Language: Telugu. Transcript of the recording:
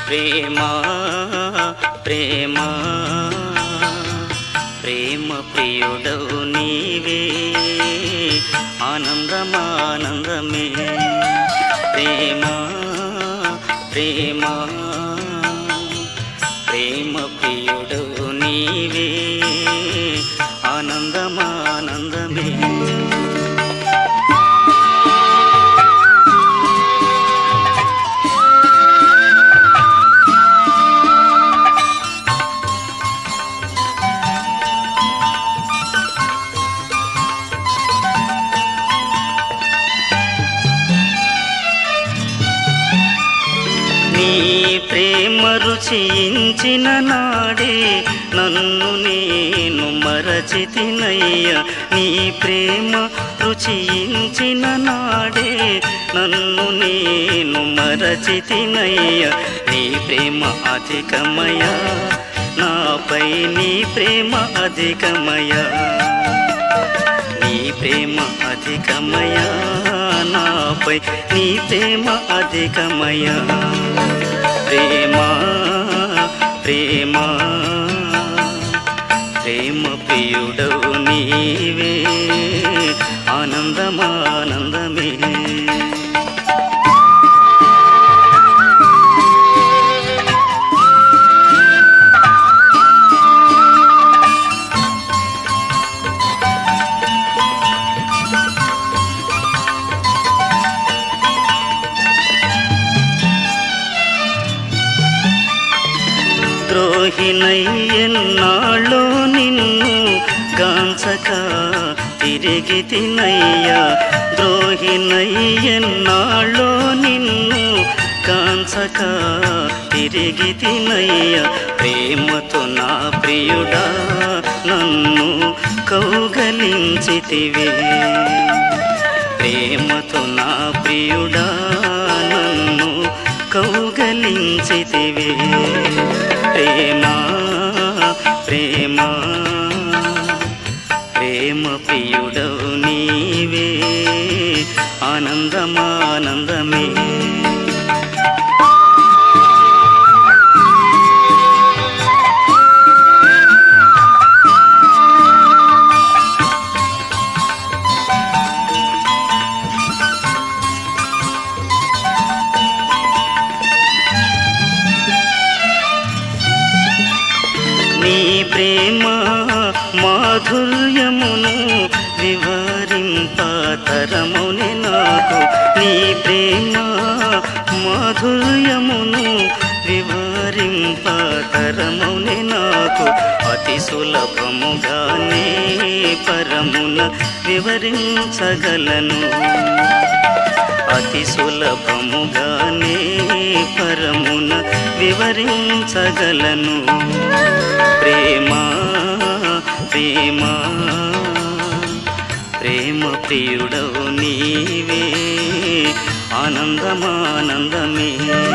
ప్రేమ ప్రేమ ప్రేమ ప్రియుడవు నీవే ఆనందమానందమే ప్రేమ ప్రేమ ప్రేమ ప్రియుడవు నీవే ఆనందమానందమే నీ ప్రేమ రుచించిన నాడే నన్ను నేను మరచితినయ్య నీ ప్రేమ రుచించిన నాడే నన్ను నేను మరచితినయ్య నీ ప్రేమ అధికమయ నాపై నీ ప్రేమ అధికమయ నీ ప్రేమ అధికమయ నాపై నీ ప్రేమ అధికమయ ప్రేమ ప్రేమ ప్రేమ ప్రియుడవు నీవే ఆనందమానందమే ద్రోహినై ఎన్నాళ్ళో నిన్ను గాంచక తిరిగి తినయ్యా ద్రోహినై ఎన్నాళ్ళో నిన్ను కాంచక తిరిగి తినయ్యా ప్రేమతో నా ప్రియుడా నన్ను కౌగలించితివే ప్రేమతో నా ప్రియుడా నన్ను కౌగలించితివే ప్రేమ ప్రేమ ప్రేమ ప్రియుడవు నీవే ఆనందమానందమే నీ ప్రేమ మాధుర్యమును వివరింపతరముని నాకు నీ ప్రేమ మాధుర్యమును వివరింపతరముని నాకు అతి సులభముగానే పరమున వివరించగలను అతి సులభముగానే పరమున వివరించగలను ప్రేమ ప్రేమ ప్రేమ ప్రియుడవు నీవే ఆనందమానందమే